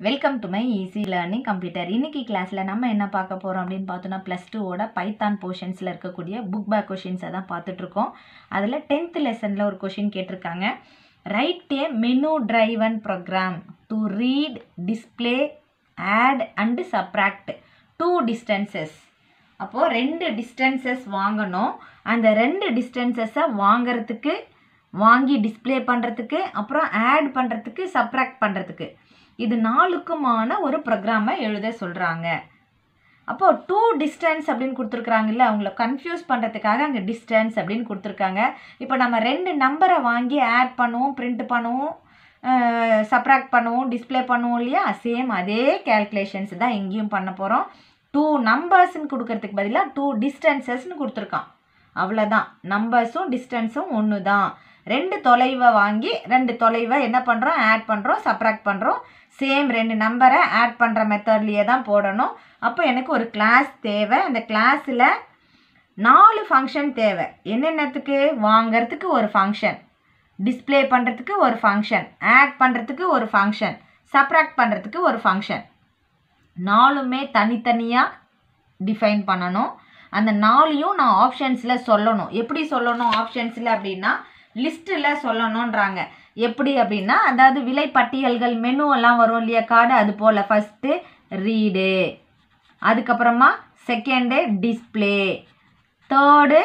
welcome to my easy learning computer இன்னைக்கு கிளாஸில் நம்ம என்ன பார்க்க போகிறோம் அப்படின்னு பார்த்தோன்னா ப்ளஸ் டூவோட பைத்தான் போர்ஷன்ஸில் இருக்கக்கூடிய புக் பேக் கொஷின்ஸை தான் பார்த்துட்ருக்கோம் அதில் டென்த் லெசனில் ஒரு கொஷின் கேட்டிருக்காங்க write a menu driven program to read display add and subtract two distances அப்போது ரெண்டு டிஸ்டன்சஸ் வாங்கணும் அந்த ரெண்டு டிஸ்டன்சஸை வாங்கிறதுக்கு வாங்கி டிஸ்ப்ளே பண்ணுறதுக்கு அப்புறம் ஆட் பண்ணுறதுக்கு சப்ராக்ட் பண்ணுறதுக்கு இது நாலுக்குமான ஒரு ப்ரோக்ராமை எழுத சொல்கிறாங்க அப்போது டூ டிஸ்டன்ஸ் அப்படின்னு கொடுத்துருக்குறாங்கல்ல அவங்கள கன்ஃபியூஸ் பண்ணுறதுக்காக அங்கே டிஸ்டன்ஸ் அப்படின்னு கொடுத்துருக்காங்க இப்போ நம்ம ரெண்டு நம்பரை வாங்கி ஆட் பண்ணுவோம் பிரிண்ட் பண்ணுவோம் சப்ராக்ட் பண்ணுவோம் டிஸ்ப்ளே பண்ணுவோம் இல்லையா சேம் அதே கேல்குலேஷன்ஸ் தான் இங்கேயும் பண்ண போகிறோம் டூ நம்பர்ஸ்ன்னு கொடுக்கறதுக்கு பதிலாக டூ டிஸ்டன்சஸ்னு கொடுத்துருக்கான் அவ்வளோதான் நம்பர்ஸும் டிஸ்டன்ஸும் ஒன்று தான் ரெண்டு தொலைவை வாங்கி ரெண்டு தொலைவை என்ன பண்ணுறோம் ஆட் பண்ணுறோம் சப்ராக்ட் பண்ணுறோம் சேம் ரெண்டு நம்பரை ஆட் பண்ணுற மெத்தட்லேயே தான் போடணும் அப்போ எனக்கு ஒரு கிளாஸ் தேவை அந்த கிளாஸில் நாலு ஃபங்க்ஷன் தேவை என்னென்னத்துக்கு வாங்கிறதுக்கு ஒரு ஃபங்க்ஷன் டிஸ்ப்ளே பண்ணுறதுக்கு ஒரு ஃபங்க்ஷன் ஆட் பண்ணுறதுக்கு ஒரு ஃபங்க்ஷன் சப்ராக்ட் பண்ணுறதுக்கு ஒரு ஃபங்க்ஷன் நாலுமே தனித்தனியாக டிஃபைன் பண்ணணும் அந்த நாலையும் நான் ஆப்ஷன்ஸில் சொல்லணும் எப்படி சொல்லணும் ஆப்ஷன்ஸில் அப்படின்னா லிஸ்ட்டில் சொல்லணுன்றாங்க எப்படி அப்படின்னா அதாவது விலை பட்டியல்கள் மெனு எல்லாம் வரும் இல்லையா கார்டு அது போல் ஃபஸ்ட்டு ரீடு அதுக்கப்புறமா second display third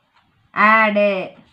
add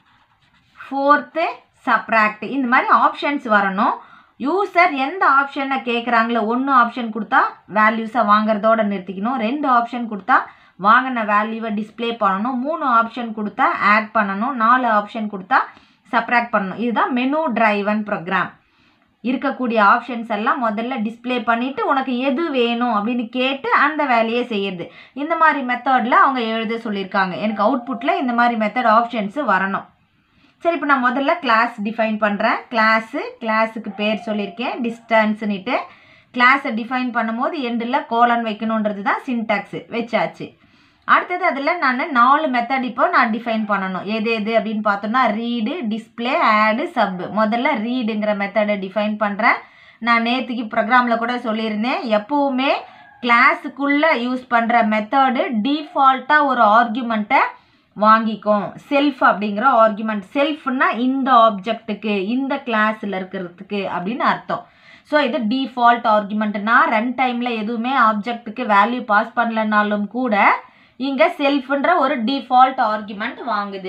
fourth subtract இந்த மாதிரி ஆப்ஷன்ஸ் வரணும் யூசர் எந்த ஆப்ஷனை கேட்குறாங்களோ ஒன்று ஆப்ஷன் கொடுத்தா வேல்யூஸை வாங்குறதோட நிறுத்திக்கணும் ரெண்டு ஆப்ஷன் கொடுத்தா வாங்கின வேல்யூவை டிஸ்ப்ளே பண்ணணும் மூணு ஆப்ஷன் கொடுத்தா ஆட் பண்ணணும் நாலு ஆப்ஷன் கொடுத்தா சப்ராக்ட் பண்ணணும் இதுதான் மெனு டிரைவன் ப்ரோக்ராம் இருக்கக்கூடிய ஆப்ஷன்ஸ் எல்லாம் முதல்ல டிஸ்ப்ளே பண்ணிவிட்டு உனக்கு எது வேணும் அப்படின்னு கேட்டு அந்த வேலையை செய்யுது இந்த மாதிரி மெத்தடில் அவங்க எழுத சொல்லியிருக்காங்க எனக்கு அவுட்புட்டில் இந்த மாதிரி மெத்தட் ஆப்ஷன்ஸு வரணும் சரி இப்போ நான் முதல்ல கிளாஸ் டிஃபைன் பண்ணுறேன் கிளாஸு கிளாஸுக்கு பேர் சொல்லியிருக்கேன் டிஸ்டன்ஸ்னுட்டு கிளாஸை டிஃபைன் பண்ணும்போது எண்டில் கோலன் வைக்கணுன்றது தான் சின்டாக்ஸு வச்சாச்சு அடுத்தது அதில் நான் நாலு மெத்தட் இப்போ நான் டிஃபைன் பண்ணணும் எது எது அப்படின்னு பார்த்தோன்னா ரீடு டிஸ்பிளே ஆடு சப் முதல்ல ரீடுங்கிற மெத்தடை டிஃபைன் பண்ணுறேன் நான் நேற்றுக்கு ப்ரோக்ராமில் கூட சொல்லியிருந்தேன் எப்போவுமே கிளாஸுக்குள்ளே யூஸ் பண்ணுற மெத்தடு டிஃபால்ட்டாக ஒரு ஆர்குமெண்ட்டை வாங்கிக்கும் செல்ஃப் அப்படிங்கிற ஆர்குமெண்ட் செல்ஃப்னா இந்த ஆப்ஜெக்ட்டுக்கு இந்த கிளாஸில் இருக்கிறதுக்கு அப்படின்னு அர்த்தம் ஸோ இது டிஃபால்ட் ஆர்குமெண்ட்னா ரன் டைமில் எதுவுமே ஆப்ஜெக்ட்டுக்கு வேல்யூ பாஸ் பண்ணலனாலும் கூட இங்கே செல்ஃப்ன்ற ஒரு டிஃபால்ட் ஆர்குமெண்ட் வாங்குது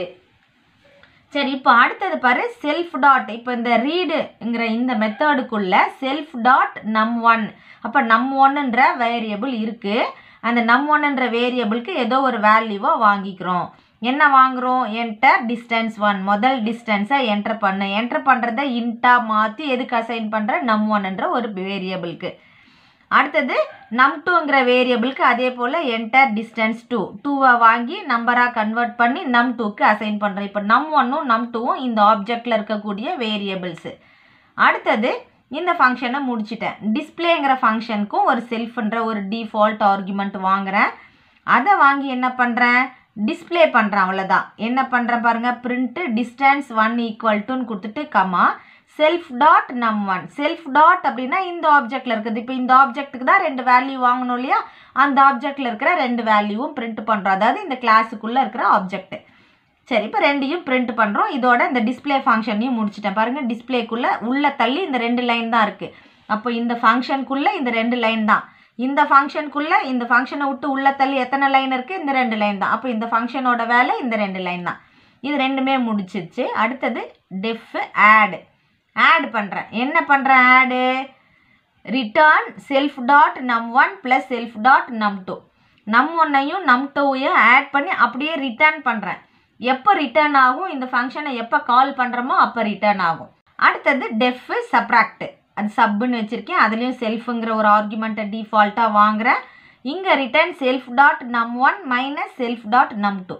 சரி இப்போ அடுத்தது பாரு செல்ஃப் டாட் இப்போ இந்த ரீடுங்கிற இந்த மெத்தடுக்குள்ள செல்ஃப் டாட் நம் ஒன் அப்போ நம் ஒன்னுன்ற வேரியபிள் இருக்குது அந்த நம் ஒன்னுன்ற வேரியபிளுக்கு ஏதோ ஒரு வேல்யூவை வாங்கிக்கிறோம் என்ன வாங்குகிறோம் என்டர் டிஸ்டன்ஸ் ஒன் முதல் டிஸ்டன்ஸை என்டர் பண்ணு என்டர் பண்ணுறத இன்ட்டாக மாற்றி எதுக்கு அசைன் பண்ணுற நம் ஒன்னுன்ற ஒரு வேரியபிளுக்கு அடுத்தது நம் டூங்கிற வேரியபிளுக்கு அதே போல் என்டர் டிஸ்டன்ஸ் டூ டூவை வாங்கி நம்பராக கன்வெர்ட் பண்ணி நம் டூக்கு அசைன் பண்ணுறேன் இப்போ நம் ஒன்னும் நம் டூவும் இந்த ஆப்ஜெக்டில் இருக்கக்கூடிய வேரியபிள்ஸு அடுத்தது இந்த ஃபங்க்ஷனை முடிச்சிட்டேன் டிஸ்பிளேங்கிற ஃபங்க்ஷனுக்கும் ஒரு செல்ஃப்ன்ற ஒரு டிஃபால்ட் ஆர்குமெண்ட் வாங்குகிறேன் அதை வாங்கி என்ன பண்ணுறேன் டிஸ்பிளே பண்ணுறேன் அவ்வளோதான் என்ன பண்ணுறேன் பாருங்கள் பிரிண்ட்டு டிஸ்டன்ஸ் ஒன் ஈக்குவல் டுன்னு கொடுத்துட்டு comma self dot num one self dot அப்படின்னா இந்த ஆப்ஜெக்டில் இருக்குது இப்போ இந்த ஆப்ஜெக்ட்டுக்கு தான் ரெண்டு வேல்யூ வாங்கணும் இல்லையா அந்த ஆப்ஜெக்டில் இருக்கிற ரெண்டு வேல்யூவும் பிரிண்ட் பண்ணுறோம் அதாவது இந்த கிளாஸுக்குள்ளே இருக்கிற ஆப்ஜெக்ட்டு சரி இப்போ ரெண்டையும் பிரிண்ட் பண்ணுறோம் இதோட இந்த டிஸ்பிளே ஃபங்க்ஷனையும் முடிச்சிட்டேன் பாருங்கள் டிஸ்பிளேக்குள்ளே உள்ளே தள்ளி இந்த ரெண்டு லைன் தான் இருக்குது அப்போ இந்த ஃபங்க்ஷனுக்குள்ளே இந்த ரெண்டு லைன் தான் இந்த ஃபங்க்ஷனுக்குள்ளே இந்த ஃபங்க்ஷனை விட்டு உள்ள தள்ளி எத்தனை லைன் இருக்குது இந்த ரெண்டு லைன் தான் அப்போ இந்த ஃபங்க்ஷனோட வேலை இந்த ரெண்டு லைன் தான் இது ரெண்டுமே முடிச்சிருச்சு அடுத்தது டெஃப் ஆடு ஆட் பண்ணுறேன் என்ன பண்ணுறேன் add return self dot num one plus self dot num two num ஒன்னையும் நம் டூவையும் ஆட் பண்ணி அப்படியே ரிட்டர்ன் பண்ணுறேன் எப்போ ரிட்டர்ன் ஆகும் இந்த ஃபங்க்ஷனை எப்போ கால் பண்ணுறோமோ அப்போ ரிட்டர்ன் ஆகும் அடுத்தது டெஃப் சப்ராக்ட் அது சப்புன்னு வச்சுருக்கேன் அதுலேயும் செல்ஃபுங்கிற ஒரு ஆர்குமெண்ட்டை டிஃபால்ட்டாக வாங்குகிறேன் இங்கே return self dot num one minus self dot num two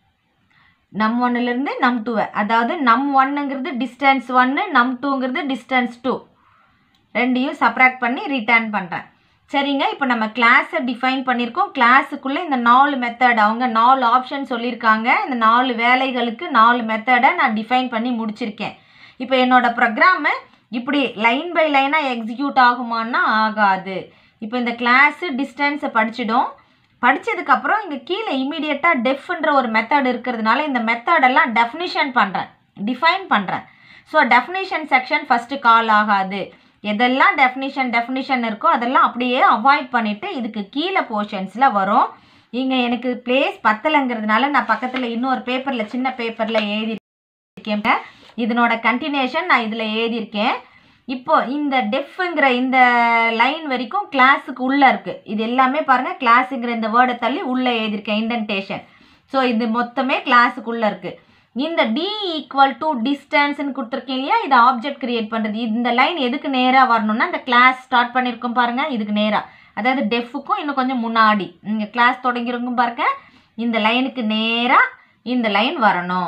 num ஒன்னுலேருந்து நம் டூவை அதாவது நம் ஒன்னுங்கிறது டிஸ்டன்ஸ் ஒன்று நம் டூங்கிறது டிஸ்டன்ஸ் டூ ரெண்டையும் சப்ராக்ட் பண்ணி ரிட்டர்ன் பண்ணுறேன் சரிங்க இப்போ நம்ம கிளாஸை டிஃபைன் பண்ணியிருக்கோம் கிளாஸுக்குள்ளே இந்த நாலு மெத்தட் அவங்க நாலு ஆப்ஷன் சொல்லியிருக்காங்க இந்த நாலு வேலைகளுக்கு நாலு மெத்தடை நான் டிஃபைன் பண்ணி முடிச்சிருக்கேன் இப்போ என்னோடய ப்ரோக்ராமு இப்படி லைன் பை லைனாக எக்ஸிக்யூட் ஆகுமான்னா ஆகாது இப்போ இந்த கிளாஸு டிஸ்டன்ஸை படிச்சிடும் படித்ததுக்கப்புறம் இங்கே கீழே இமீடியட்டாக டெஃப்ன்ற ஒரு மெத்தட் இருக்கிறதுனால இந்த மெத்தடெல்லாம் டெஃபினிஷன் பண்ணுறேன் டிஃபைன் பண்ணுறேன் so definition section first call ஆகாது எதெல்லாம் டெஃபினிஷன் டெஃபினிஷன் இருக்கோ அதெல்லாம் அப்படியே அவாய்ட் பண்ணிவிட்டு இதுக்கு கீழே போர்ஷன்ஸில் வரும் இங்கே எனக்கு பிளேஸ் பத்தலைங்கிறதுனால நான் பக்கத்தில் இன்னொரு பேப்பரில் சின்ன பேப்பரில் எழுதியிருக்கேன் இதனோட கண்டினியூஷன் நான் இதில் எழுதியிருக்கேன் இப்போ இந்த டெஃப்ங்கிற இந்த லைன் வரைக்கும் கிளாஸுக்கு உள்ளே இருக்குது இது எல்லாமே பாருங்கள் கிளாஸுங்கிற இந்த வேர்டை தள்ளி உள்ளே எழுதியிருக்கேன் இண்டென்டேஷன் ஸோ இது மொத்தமே கிளாஸுக்குள்ளே இருக்குது இந்த டி ஈக்குவல் டு டிஸ்டன்ஸ்னு கொடுத்துருக்கேன் இல்லையா இது ஆப்ஜெக்ட் கிரியேட் பண்ணுறது இந்த லைன் எதுக்கு நேராக வரணும்னா இந்த கிளாஸ் ஸ்டார்ட் பண்ணியிருக்கோம் பாருங்கள் இதுக்கு நேராக அதாவது டெஃபுக்கும் இன்னும் கொஞ்சம் முன்னாடி இங்கே கிளாஸ் தொடங்கியிருக்கும் பாருங்க இந்த லைனுக்கு நேராக இந்த லைன் வரணும்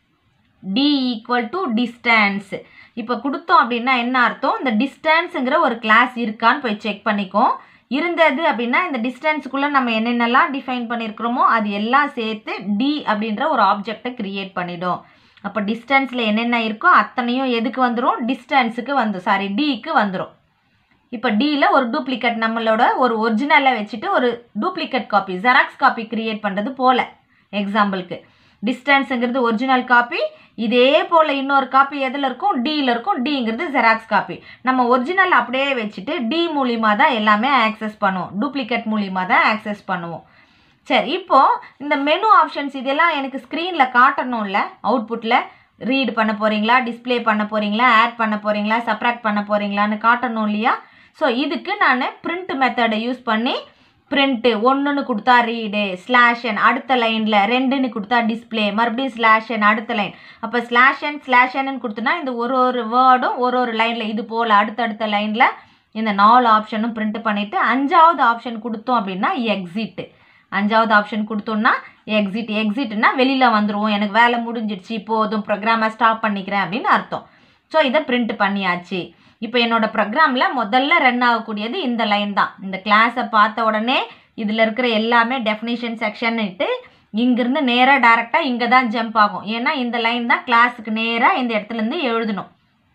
டி ஈக்குவல் டு டிஸ்டன்ஸ் இப்போ கொடுத்தோம் அப்படின்னா என்ன அர்த்தம் இந்த டிஸ்டன்ஸுங்கிற ஒரு கிளாஸ் இருக்கான்னு போய் செக் பண்ணிக்கோ இருந்தது அப்படின்னா இந்த டிஸ்டன்ஸுக்குள்ளே நம்ம என்னென்னலாம் டிஃபைன் பண்ணியிருக்கிறோமோ அது எல்லாம் சேர்த்து டி அப்படின்ற ஒரு ஆப்ஜெக்டை க்ரியேட் பண்ணிடும் அப்போ டிஸ்டன்ஸில் என்னென்ன இருக்கோ அத்தனையும் எதுக்கு வந்துடும் டிஸ்டன்ஸுக்கு வந்து சாரி டிக்கு வந்துடும் இப்போ டியில் ஒரு டூப்ளிகேட் நம்மளோட ஒரு ஒரிஜினலை வச்சுட்டு ஒரு duplicate copy xerox copy create பண்ணுறது போல் எக்ஸாம்பிளுக்கு டிஸ்டன்ஸுங்கிறது ஒரிஜினல் காப்பி இதே போல் இன்னொரு காப்பி எதில் இருக்கும் டியில் இருக்கும் டிங்கிறது ஜெராக்ஸ் காப்பி நம்ம ஒரிஜினல் அப்படியே வச்சுட்டு டி மூலிமா தான் எல்லாமே ஆக்சஸ் பண்ணுவோம் டூப்ளிகேட் மூலிமா தான் ஆக்சஸ் பண்ணுவோம் சரி இப்போது இந்த மெனு ஆப்ஷன்ஸ் இதெல்லாம் எனக்கு ஸ்க்ரீனில் காட்டணும்ல அவுட்புட்டில் ரீட் பண்ண போகிறீங்களா டிஸ்ப்ளே பண்ண போகிறீங்களா ஆட் பண்ண போகிறீங்களா சப்ராக்ட் பண்ண போகிறீங்களான்னு காட்டணும் இல்லையா ஸோ இதுக்கு நான் பிரிண்ட் மெத்தடை யூஸ் பண்ணி பிரிண்ட்டு ஒன்றுன்னு கொடுத்தா ரீடு ஸ்லாஷன் அடுத்த லைனில் ரெண்டுன்னு கொடுத்தா டிஸ்ப்ளே மறுபடியும் ஸ்லாஷன் அடுத்த லைன் அப்போ ஸ்லாஷன் ஸ்லாஷன்னு கொடுத்தோன்னா இந்த ஒரு ஒரு வேர்டும் ஒரு ஒரு லைனில் இது போல் அடுத்தடுத்த லைனில் இந்த நாலு ஆப்ஷனும் பிரிண்ட் பண்ணிவிட்டு அஞ்சாவது ஆப்ஷன் கொடுத்தோம் அப்படின்னா எக்ஸிட்டு அஞ்சாவது ஆப்ஷன் கொடுத்தோம்னா எக்ஸிட் எக்ஸிட்னா வெளியில் வந்துடுவோம் எனக்கு வேலை முடிஞ்சிடுச்சு போதும் ப்ரோக்ராமை ஸ்டாப் பண்ணிக்கிறேன் அப்படின்னு அர்த்தம் ஸோ இதை பிரிண்ட் பண்ணியாச்சு இப்போ என்னோடய ப்ரோக்ராமில் முதல்ல ரன் ஆகக்கூடியது இந்த லைன் தான் இந்த கிளாஸை பார்த்த உடனே இதில் இருக்கிற எல்லாமே டெஃபினிஷன் செக்ஷன்னுட்டு இங்கேருந்து நேராக டேரெக்டாக இங்கே தான் ஜம்ப் ஆகும் ஏன்னா இந்த லைன் தான் கிளாஸுக்கு நேராக இந்த இடத்துலேருந்து எழுதணும்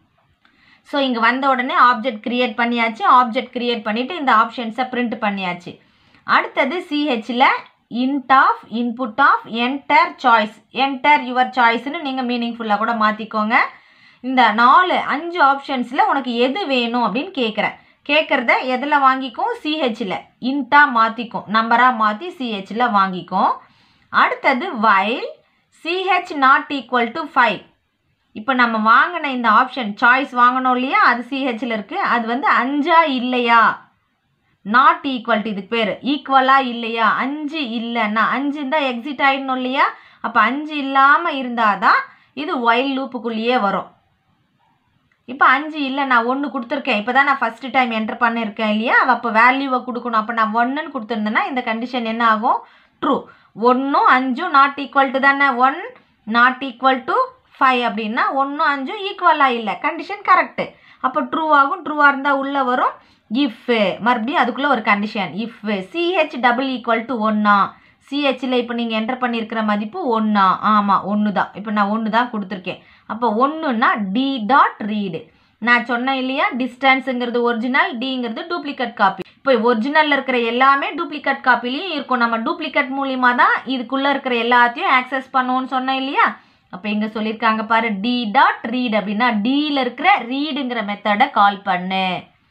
ஸோ இங்கே வந்த உடனே ஆப்ஜெக்ட் க்ரியேட் பண்ணியாச்சு ஆப்ஜெக்ட் க்ரியேட் பண்ணிவிட்டு இந்த ஆப்ஷன்ஸை பிரிண்ட் பண்ணியாச்சு அடுத்தது சிஹெச்சில் int of input of enter choice enter your சாய்ஸ்னு நீங்கள் மீனிங்ஃபுல்லாக கூட மாற்றிக்கோங்க இந்த நாலு அஞ்சு ஆப்ஷன்ஸில் உனக்கு எது வேணும் அப்படின்னு கேட்குறேன் கேட்குறத எதில் வாங்கிக்கும் சிஹெச்சில் இன்ட்டாக மாற்றிக்கும் நம்பராக மாற்றி சிஹெச்சில் வாங்கிக்கும் அடுத்தது while CH not equal to five இப்போ நம்ம வாங்கின இந்த ஆப்ஷன் சாய்ஸ் வாங்கணும் இல்லையா அது சிஹெச்சில் இருக்குது அது வந்து அஞ்சா இல்லையா நாட் ஈக்குவல் டு இதுக்கு பேர் ஈக்குவலாக இல்லையா அஞ்சு இல்லைன்னா அஞ்சு இருந்தால் எக்ஸிட் ஆகிடணும் இல்லையா அப்போ அஞ்சு இல்லாமல் இருந்தால் தான் இது ஒயில் லூப்புக்குள்ளேயே வரும் இப்போ அஞ்சு இல்லை நான் ஒன்று கொடுத்துருக்கேன் இப்போ தான் நான் ஃபஸ்ட்டு டைம் என்டர் பண்ணியிருக்கேன் இல்லையா அப்போ வேல்யூவை கொடுக்கணும் அப்போ நான் ஒன்றுன்னு கொடுத்துருந்தேன்னா இந்த கண்டிஷன் என்ன ஆகும் ட்ரூ ஒன்றும் அஞ்சும் நாட் ஈக்குவல் டு தானே one not equal to five அப்படின்னா ஒன்றும் அஞ்சும் ஈக்குவலாக இல்லை கண்டிஷன் கரெக்டு அப்போ ட்ரூ ஆகும் ட்ரூவாக இருந்தால் உள்ளே வரும் இஃப் மறுபடியும் அதுக்குள்ளே ஒரு condition if CH double equal to ஒன்னா சிஹெச்சில் இப்போ நீங்கள் என்டர் பண்ணியிருக்கிற மதிப்பு ஒன்றா ஆமாம் ஒன்று தான் இப்போ நான் ஒன்று தான் கொடுத்துருக்கேன் அப்போ ஒன்றுனா டி டாட் ரீடு நான் சொன்னேன் இல்லையா டிஸ்டன்ஸுங்கிறது ஒரிஜினல் டிங்கிறது டூப்ளிகேட் காப்பி இப்போ ஒரிஜினலில் இருக்கிற எல்லாமே டூப்ளிகேட் காப்பிலையும் இருக்கும் நம்ம டூப்ளிகேட் மூலிமா தான் இதுக்குள்ளே இருக்கிற எல்லாத்தையும் ஆக்சஸ் பண்ணுவோம்னு சொன்னேன் இல்லையா அப்போ இங்கே சொல்லியிருக்காங்க பாரு டி டாட் ரீட் அப்படின்னா டியில் இருக்கிற ரீடுங்கிற மெத்தடை கால் பண்ணு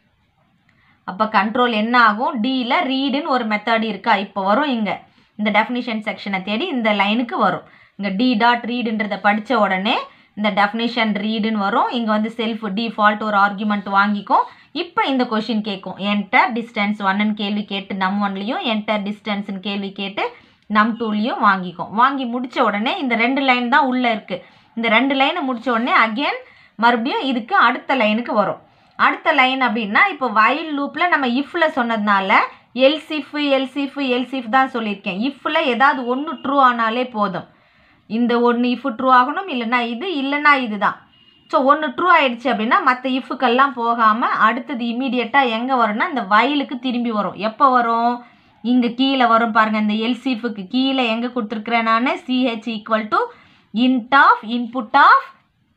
அப்போ கண்ட்ரோல் என்ன ஆகும் டியில் ரீடுன்னு ஒரு மெத்தட் இருக்கா இப்போ வரும் இங்கே இந்த டெஃபினிஷன் செக்ஷனை தேடி இந்த லைனுக்கு வரும் இங்கே டி டாட் ரீடுன்றதை படித்த உடனே இந்த டெஃபினிஷன் ரீடுன்னு வரும் இங்கே வந்து செல்ஃப் டிஃபால்ட் ஒரு ஆர்குமெண்ட் வாங்கிக்கும் இப்போ இந்த கொஷின் கேட்கும் என்டர் டிஸ்டன்ஸ் ஒன்னு கேள்வி கேட்டு நம் ஒன்லேயும் என்டர் டிஸ்டன்ஸ்னு கேள்வி கேட்டு நம் டூலையும் வாங்கிக்கும் வாங்கி முடித்த உடனே இந்த ரெண்டு லைன் தான் உள்ளே இருக்குது இந்த ரெண்டு லைனை முடித்த உடனே அகெயின் மறுபடியும் இதுக்கு அடுத்த லைனுக்கு வரும் அடுத்த லைன் அப்படின்னா இப்போ வயல் லூப்பில் நம்ம இஃப்பில் சொன்னதுனால எல்சிஃப் எல்சிஃப் எல்சிஃப் தான் சொல்லியிருக்கேன் இஃப்பில் ஏதாவது ஒன்று ட்ரூ ஆனாலே போதும் இந்த ஒன்று இஃப் ட்ரூ ஆகணும் இல்லைன்னா இது இல்லைன்னா இது தான் ஸோ ஒன்று ட்ரூ ஆயிடுச்சு அப்படின்னா மற்ற இஃபுக்கெல்லாம் போகாமல் அடுத்தது இமீடியட்டாக எங்கே வரும்னா இந்த வயலுக்கு திரும்பி வரும் எப்போ வரும் இங்கே கீழே வரும் பாருங்கள் இந்த எல்சிஃபுக்கு கீழே எங்கே கொடுத்துருக்குறேன் நான் CH equal to int of input of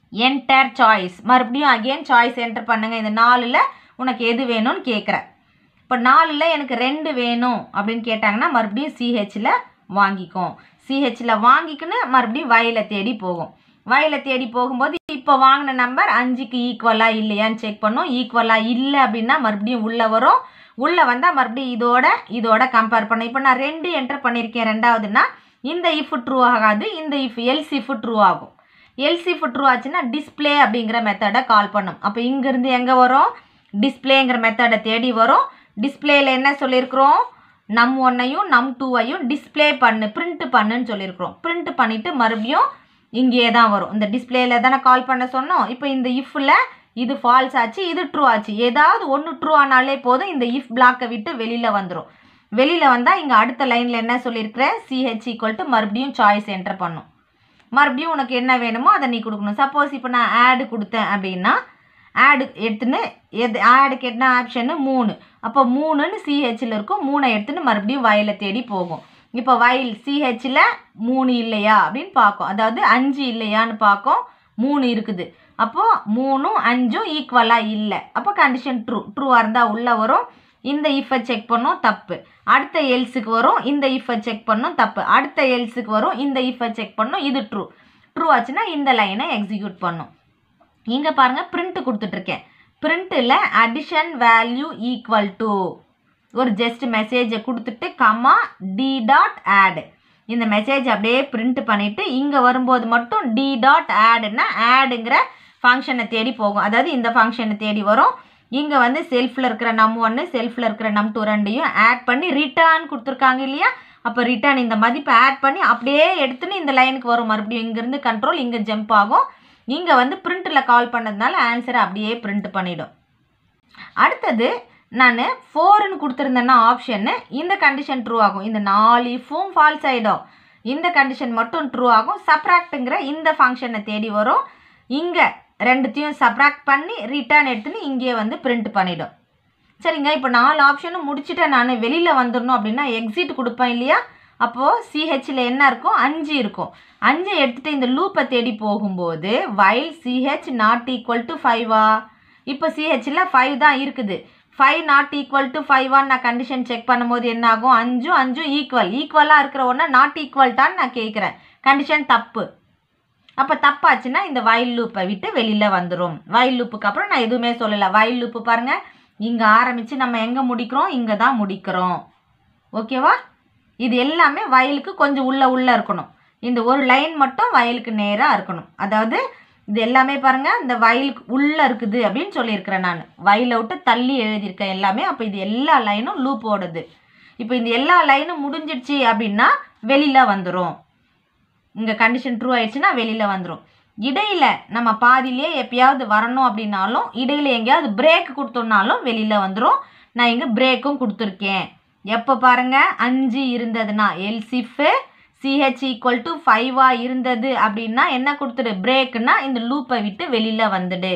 enter choice மறுபடியும் அகெயின் சாய்ஸ் என்டர் பண்ணுங்கள் இந்த நாலில் உனக்கு எது வேணும்னு கேட்குறேன் இப்போ நாலில் எனக்கு ரெண்டு வேணும் அப்படின்னு கேட்டாங்கன்னா மறுபடியும் சிஹெச்சில் வாங்கிக்கும் சிஹெச்சில் வாங்கிக்கின்னு மறுபடியும் வயலில் தேடி போகும் வயலில் தேடி போகும்போது இப்போ வாங்கின நம்பர் அஞ்சுக்கு ஈக்குவலாக இல்லையான்னு செக் பண்ணும் ஈக்குவலாக இல்லை அப்படின்னா மறுபடியும் உள்ளே வரும் உள்ளே வந்தால் மறுபடியும் இதோட இதோட கம்பேர் பண்ணும் இப்போ நான் ரெண்டு என்டர் பண்ணியிருக்கேன் ரெண்டாவதுன்னா இந்த இஃப் ட்ரூ ஆகாது இந்த இஃப் எல்ஸ் இஃப் ட்ரூ ஆகும் எல்ஸ் இஃப் ட்ரூ ஆச்சுன்னா டிஸ்பிளே அப்படிங்கிற மெத்தடை கால் பண்ணும் அப்போ இங்கேருந்து எங்கே வரும் டிஸ்பிளேங்கிற மெத்தடை தேடி வரும் டிஸ்பிளேயில் என்ன சொல்லியிருக்கிறோம் நம் ஒன்னையும் நம் டூவையும் டிஸ்பிளே பண்ணு பிரிண்ட் பண்ணுன்னு சொல்லியிருக்கிறோம் பிரிண்ட் பண்ணிவிட்டு மறுபடியும் இங்கேயே தான் வரும் இந்த டிஸ்பிளேயில் தானே கால் பண்ண சொன்னோம் இப்போ இந்த இஃப்பில் இது ஃபால்ஸ் ஆச்சு இது ட்ரூ ஆச்சு ஏதாவது ஒன்று ட்ரூ ஆனாலே போதும் இந்த இஃப் பிளாக்கை விட்டு வெளியில் வந்துடும் வெளியில் வந்தால் இங்கே அடுத்த லைனில் என்ன சொல்லியிருக்கிறேன் சிஹெச் ஈக்குவல் டு மறுபடியும் சாய்ஸ் என்டர் பண்ணும் மறுபடியும் உனக்கு என்ன வேணுமோ அதை நீ கொடுக்கணும் சப்போஸ் இப்போ நான் ஆடு கொடுத்தேன் அப்படின்னா ஆடு எடுத்துன்னு எது ஆடுக்கு என்ன ஆப்ஷனு மூணு அப்போ மூணுன்னு சிஹெச்சில் இருக்கும் மூணை எடுத்துன்னு மறுபடியும் வயலை தேடி போகும் இப்போ வயல் சிஹெச்சில் மூணு இல்லையா அப்படின்னு பார்க்கும் அதாவது அஞ்சு இல்லையான்னு பார்க்கும் மூணு இருக்குது அப்போது மூணும் அஞ்சும் ஈக்குவலாக இல்லை அப்போ கண்டிஷன் ட்ரூ ட்ரூவாக இருந்தால் உள்ளே வரும் இந்த இஃபை செக் பண்ணும் தப்பு அடுத்த எல்ஸுக்கு வரும் இந்த இஃபை செக் பண்ணும் தப்பு அடுத்த எல்ஸுக்கு வரும் இந்த இஃபை செக் பண்ணும் இது ட்ரூ ட்ரூ ஆச்சுன்னா இந்த லைனை எக்ஸிக்யூட் பண்ணும் இங்கே பாருங்கள் பிரிண்ட் கொடுத்துட்ருக்கேன் பிரிண்ட்டில் அடிஷன் வேல்யூ ஈக்குவல் டு ஒரு ஜஸ்ட் மெசேஜை கொடுத்துட்டு கமா டி டாட் ஆடு இந்த மெசேஜ் அப்படியே பிரிண்ட் பண்ணிவிட்டு இங்கே வரும்போது மட்டும் டி டாட் ஆடுன்னா ஆடுங்கிற ஃபங்க்ஷனை தேடி போகும் அதாவது இந்த ஃபங்க்ஷனை தேடி வரும் இங்கே வந்து செல்ஃபில் இருக்கிற நம் ஒன்று செல்ஃபில் இருக்கிற நம் டூ ரெண்டையும் ஆட் பண்ணி ரிட்டர்ன் கொடுத்துருக்காங்க இல்லையா அப்போ ரிட்டர்ன் இந்த மதிப்பை ஆட் பண்ணி அப்படியே எடுத்துன்னு இந்த லைனுக்கு வரும் மறுபடியும் இங்கேருந்து கண்ட்ரோல் இங்கே ஜம்ப் ஆகும் இங்கே வந்து பிரிண்ட்டில் கால் பண்ணதுனால ஆன்சரை அப்படியே பிரிண்ட் பண்ணிடும் அடுத்தது நான் ஃபோர்னு கொடுத்துருந்தேன்னா ஆப்ஷன்னு இந்த கண்டிஷன் ட்ரூ ஆகும் இந்த நாலு இஃபும் ஃபால்ஸ் ஆகிடும் இந்த கண்டிஷன் மட்டும் ட்ரூ ஆகும் சப்ராக்ட்டுங்கிற இந்த ஃபங்க்ஷனை தேடி வரும் இங்கே ரெண்டுத்தையும் சப்ராக்ட் பண்ணி ரிட்டர்ன் எடுத்துன்னு இங்கே வந்து பிரிண்ட் பண்ணிடும் சரிங்க இப்போ நாலு ஆப்ஷனும் முடிச்சுட்டு நான் வெளியில் வந்துடணும் அப்படின்னா எக்ஸிட் கொடுப்பேன் இல்லையா அப்போது சிஹெச்சில் என்ன இருக்கும் அஞ்சு இருக்கும் அஞ்சு எடுத்துகிட்டு இந்த லூப்பை தேடி போகும்போது while CH not equal to ஃபைவா இப்போ சிஹெச்சில் ஃபைவ் தான் இருக்குது ஃபைவ் நாட் ஈக்குவல் டு ஃபைவான்னு நான் கண்டிஷன் செக் பண்ணும்போது என்ன ஆகும் அஞ்சும் அஞ்சும் ஈக்குவல் ஈக்குவலாக இருக்கிற ஒன்று நாட் ஈக்குவல்ட்டான்னு நான் கேட்குறேன் கண்டிஷன் தப்பு அப்போ தப்பாச்சுன்னா இந்த வயல் லூப்பை விட்டு வெளியில் வந்துடும் வயல் லூப்புக்கு அப்புறம் நான் எதுவுமே சொல்லலை வயல் லூப்பு பாருங்கள் இங்கே ஆரம்பித்து நம்ம எங்கே முடிக்கிறோம் இங்கே தான் முடிக்கிறோம் ஓகேவா இது எல்லாமே வயலுக்கு கொஞ்சம் உள்ளே உள்ளே இருக்கணும் இந்த ஒரு லைன் மட்டும் வயலுக்கு நேராக இருக்கணும் அதாவது இது எல்லாமே பாருங்கள் இந்த வயலுக்கு உள்ளே இருக்குது அப்படின்னு சொல்லியிருக்கிறேன் நான் வயலை விட்டு தள்ளி எழுதியிருக்கேன் எல்லாமே அப்போ இது எல்லா லைனும் லூப்போடது இப்போ இந்த எல்லா லைனும் முடிஞ்சிடுச்சு அப்படின்னா வெளியில் வந்துடும் இங்கே கண்டிஷன் ட்ரூ ஆயிடுச்சுன்னா வெளியில் வந்துடும் இடையில நம்ம பாதியிலே எப்பயாவது வரணும் அப்படின்னாலும் இடையில எங்கேயாவது பிரேக் கொடுத்தோம்னாலும் வெளியில் வந்துடும் நான் இங்கே பிரேக்கும் கொடுத்துருக்கேன் எப்போ பாருங்கள் அஞ்சு இருந்ததுன்னா எல்சிஃபு சிஹெச் ஈக்குவல் டு ஃபைவாக இருந்தது அப்படின்னா என்ன கொடுத்துடு பிரேக்குன்னா இந்த லூப்பை விட்டு வெளியில் வந்துடு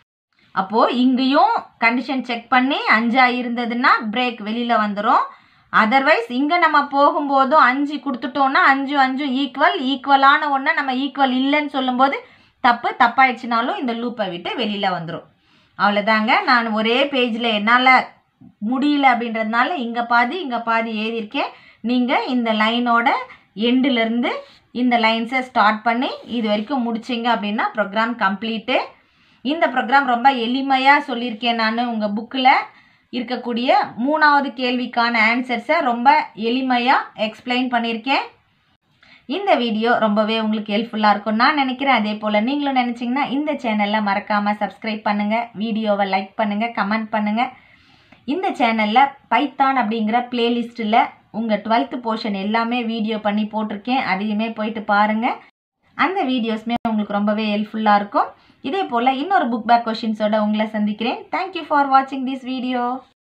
அப்போது இங்கேயும் கண்டிஷன் செக் பண்ணி அஞ்சாக இருந்ததுன்னா பிரேக் வெளியில் வந்துடும் அதர்வைஸ் இங்கே நம்ம போகும்போதும் அஞ்சு கொடுத்துட்டோன்னா அஞ்சு அஞ்சு ஈக்குவல் ஈக்குவலான ஒன்றை நம்ம ஈக்குவல் இல்லைன்னு சொல்லும்போது தப்பு தப்பாயிடுச்சுனாலும் இந்த லூப்பை விட்டு வெளியில் வந்துடும் அவ்வளோதாங்க நான் ஒரே பேஜில் என்னால் முடியல அப்படின்றதுனால இங்கே பாதி இங்கே பாதி எழுதியிருக்கேன் நீங்கள் இந்த லைனோட எண்டுலேருந்து இந்த லைன்ஸை ஸ்டார்ட் பண்ணி இது வரைக்கும் முடிச்சிங்க அப்படின்னா ப்ரோக்ராம் கம்ப்ளீட்டு இந்த ப்ரோக்ராம் ரொம்ப எளிமையாக சொல்லியிருக்கேன் நான் உங்கள் புக்கில் இருக்கக்கூடிய மூணாவது கேள்விக்கான ஆன்சர்ஸை ரொம்ப எளிமையாக எக்ஸ்பிளைன் பண்ணியிருக்கேன் இந்த வீடியோ ரொம்பவே உங்களுக்கு ஹெல்ப்ஃபுல்லாக இருக்கும் நான் நினைக்கிறேன் அதே போல் நீங்களும் நினச்சிங்கன்னா இந்த சேனலில் மறக்காமல் சப்ஸ்கிரைப் பண்ணுங்கள் வீடியோவை லைக் பண்ணுங்கள் கமெண்ட் பண்ணுங்கள் இந்த சேனலில் பைத்தான் அப்படிங்கிற பிளேலிஸ்ட்டில் உங்கள் டுவெல்த்து போர்ஷன் எல்லாமே வீடியோ பண்ணி போட்டிருக்கேன் அதையுமே போயிட்டு பாருங்கள் அந்த வீடியோஸ்மே உங்களுக்கு ரொம்பவே ஹெல்ப்ஃபுல்லாக இருக்கும் இதே போல் இன்னொரு புக் பேக் கொஷின்ஸோட உங்களை சந்திக்கிறேன் தேங்க்யூ ஃபார் வாட்சிங் திஸ் வீடியோ